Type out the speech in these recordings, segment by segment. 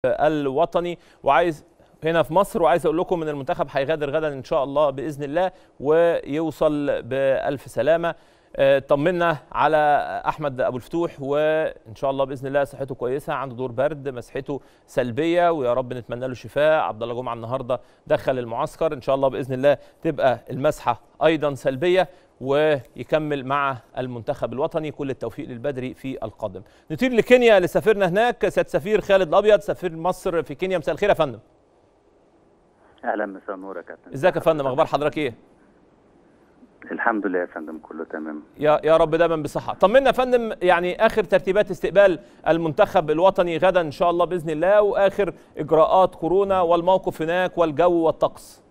الوطني وعايز هنا في مصر وعايز اقول لكم ان المنتخب هيغادر غدا ان شاء الله باذن الله ويوصل بالف سلامه آه، طمنا على احمد ابو الفتوح وان شاء الله باذن الله صحته كويسه عنده دور برد مسحته سلبيه ويا رب نتمنى له شفاء عبد الله جمعه النهارده دخل المعسكر ان شاء الله باذن الله تبقى المسحه ايضا سلبيه ويكمل مع المنتخب الوطني كل التوفيق للبدري في القادم نطير لكينيا لسفيرنا هناك سياده سفير خالد الابيض سفير مصر في كينيا مساء الخير يا فندم اهلا مساء النور يا كابتن ازيك يا فندم اخبار حضرتك ايه الحمد لله يا فندم كله تمام يا يا رب دايما بصحه طمنا يا فندم يعني اخر ترتيبات استقبال المنتخب الوطني غدا ان شاء الله باذن الله واخر اجراءات كورونا والموقف هناك والجو والطقس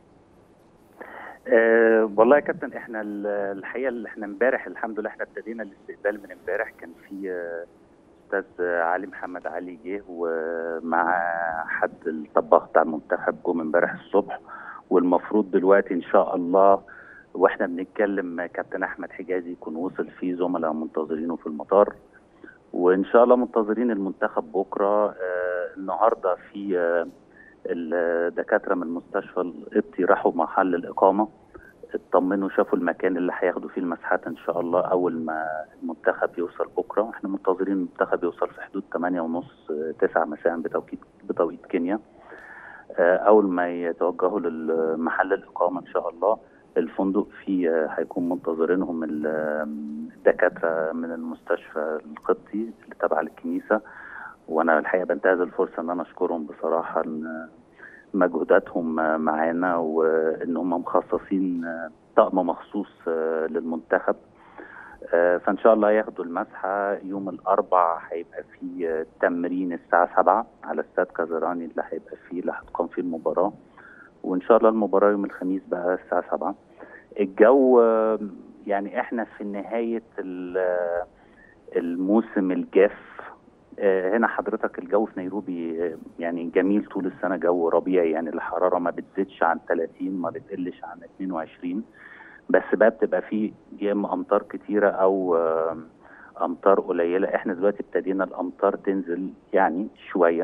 أه والله يا كابتن احنا ال- الحقيقه اللي احنا امبارح الحمد لله احنا ابتدينا الاستقبال من امبارح كان في آه، استاذ علي محمد علي جه ومع حد الطباخ بتاع المنتخب جم امبارح الصبح والمفروض دلوقتي ان شاء الله واحنا بنتكلم كابتن احمد حجازي يكون وصل فيه زملاء منتظرينه في المطار وان شاء الله منتظرين المنتخب بكره آه النهارده في آه الدكاتره من المستشفى القبطي راحوا محل الاقامه اطمنوا شافوا المكان اللي هياخدوا فيه المسحات ان شاء الله اول ما المنتخب يوصل بكره احنا منتظرين المنتخب يوصل في حدود 8 ونص 9 مساء بتوقيت بتوقيت كينيا آه، اول ما يتوجهوا لمحل الاقامه ان شاء الله الفندق فيه آه، هيكون منتظرينهم ال- الدكاتره من المستشفى القبطي اللي تبع الكنيسه وانا الحقيقه بنتهز الفرصه ان انا اشكرهم بصراحه ان مجهوداتهم معانا وان هم مخصصين طقم مخصوص للمنتخب فان شاء الله ياخدوا المسحه يوم الاربع هيبقى في تمرين الساعه 7 على استاد كازراني اللي هيبقى فيه اللي هتقام فيه المباراه وان شاء الله المباراه يوم الخميس بقى الساعه 7 الجو يعني احنا في نهايه ال- الموسم الجاف آه، هنا حضرتك الجو في نيروبي آه، يعني جميل طول السنه جو ربيعي يعني الحراره ما بتزيدش عن 30 ما بتقلش عن 22 بس بقى بتبقى فيه يا اما امطار كتيره او آه، امطار قليله احنا دلوقتي ابتدينا الامطار تنزل يعني شويه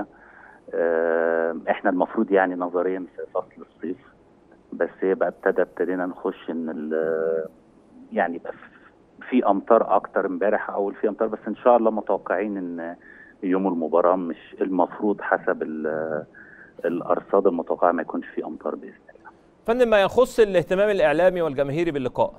آه، احنا المفروض يعني نظريا في فصل الصيف بس هي بقى ابتدى ابتدينا نخش ان ال- يعني يبقى في امطار اكتر امبارح اول في امطار بس ان شاء الله متوقعين ان يوم المباراه مش المفروض حسب ال- الارصاد المتوقعه ما يكونش في امطار باذن الله فندم ما يخص الاهتمام الاعلامي والجماهيري باللقاء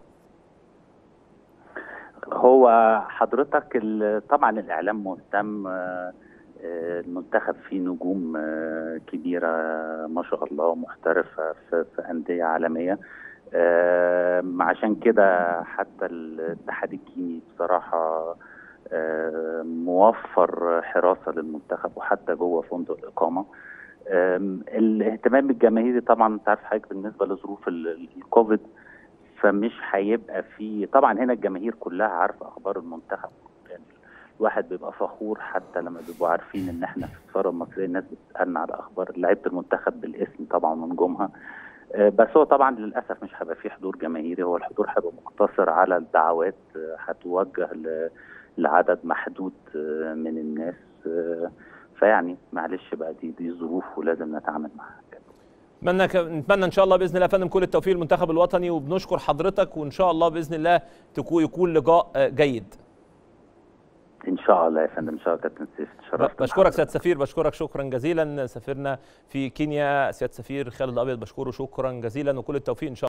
هو حضرتك ال- طبعا الاعلام مهتم آه، آه، المنتخب فيه نجوم آه، كبيره ما شاء الله محترفه في في انديه عالميه آه، عشان كده حتى الاتحاد الكيني بصراحه آه، موفر حراسه للمنتخب وحتى جوه فندق الاقامه آم، الاهتمام الجماهيري طبعا انت عارف حضرتك بالنسبه لظروف ال- ال- الكوفيد فمش هيبقى في طبعا هنا الجماهير كلها عارفه اخبار المنتخب يعني الواحد بيبقى فخور حتى لما بيبقوا عارفين ان احنا في السفاره المصريه الناس بتسالنا على اخبار لعيبه المنتخب بالاسم طبعا ونجومها آه، بس هو طبعا للاسف مش هيبقى فيه حضور جماهيري هو الحضور هيبقى مقتصر على الدعوات آه، هتوجه ل- لعدد محدود آه، من الناس آه، فيعني معلش بقى دي دي ظروف ولازم نتعامل معاها كده. نتمنى ك- نتمنى ان شاء الله باذن الله يا فندم كل التوفيق للمنتخب الوطني وبنشكر حضرتك وان شاء الله باذن الله تكون يكون لقاء آه، جيد ان شاء الله يا فندم ان شاء الله كابتن سيف تشرفت بشكرك سياده سفير بشكرك شكرا جزيلا سفيرنا في كينيا سياده سفير خالد الابيض بشكره شكرا جزيلا وكل التوفيق ان شاء